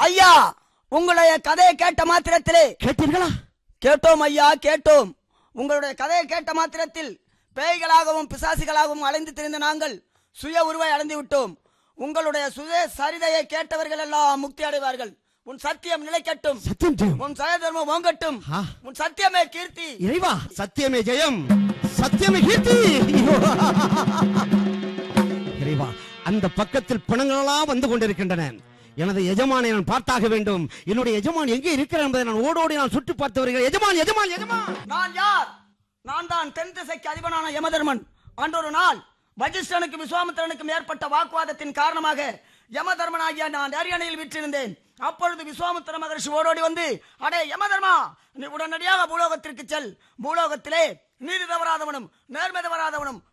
ஐயா உங்களுடைய கதையை கேட்ட மாத்திரத்திலே கேட்டீர்களா கேட்டோம் ஐயா கேட்டோம் உங்களுடைய கதையை கேட்ட மாத்திரத்தில் பேய்களாகவும் பிசாசுகளாகவும் அலைந்து திரிந்த நாங்கள் சுய உருவை அடைந்து விட்டோம் உங்களுடைய சுய சரிதையை கேட்டவர்கள் எல்லாம் முக்தி அடைவார்கள் உன் சத்தியம் நிலைக்கட்டும் சத்தியம் ஜெயம் உன் சய தர்மம் ஓங்கட்டும் ஆ. உன் சத்தியமே கீர்த்தி இறைவா சத்தியமே ஜெயம் சத்தியமே கீர்த்தி இறைவா அந்த பக்கத்தில் பிணங்களெல்லாம் வந்து கொண்டிருக்கின்றன எனது எஜமானை நான் பார்த்தாக வேண்டும் என்னுடைய எஜமான் எங்கே இருக்கிறார் என்பதை நான் ஓடோடி நான் சுற்றி பார்த்து வருகிறேன் எஜமான் எஜமான் எஜமான் நான் யார் நான் தான் தென் திசைக்கு அதிபனான யமதர்மன் அன்றொரு நாள் வஜிஷ்டனுக்கும் விஸ்வாமித்திரனுக்கும் ஏற்பட்ட வாக்குவாதத்தின் காரணமாக யமதர்மனாகிய நான் அரியணையில் விற்றிருந்தேன் அப்பொழுது விஸ்வாமித்திர மகர்ஷி ஓடோடி வந்து அடே யமதர்மா நீ உடனடியாக பூலோகத்திற்கு செல் பூலோகத்திலே நீதி தவறாதவனும் நேர்மை தவறாதவனும்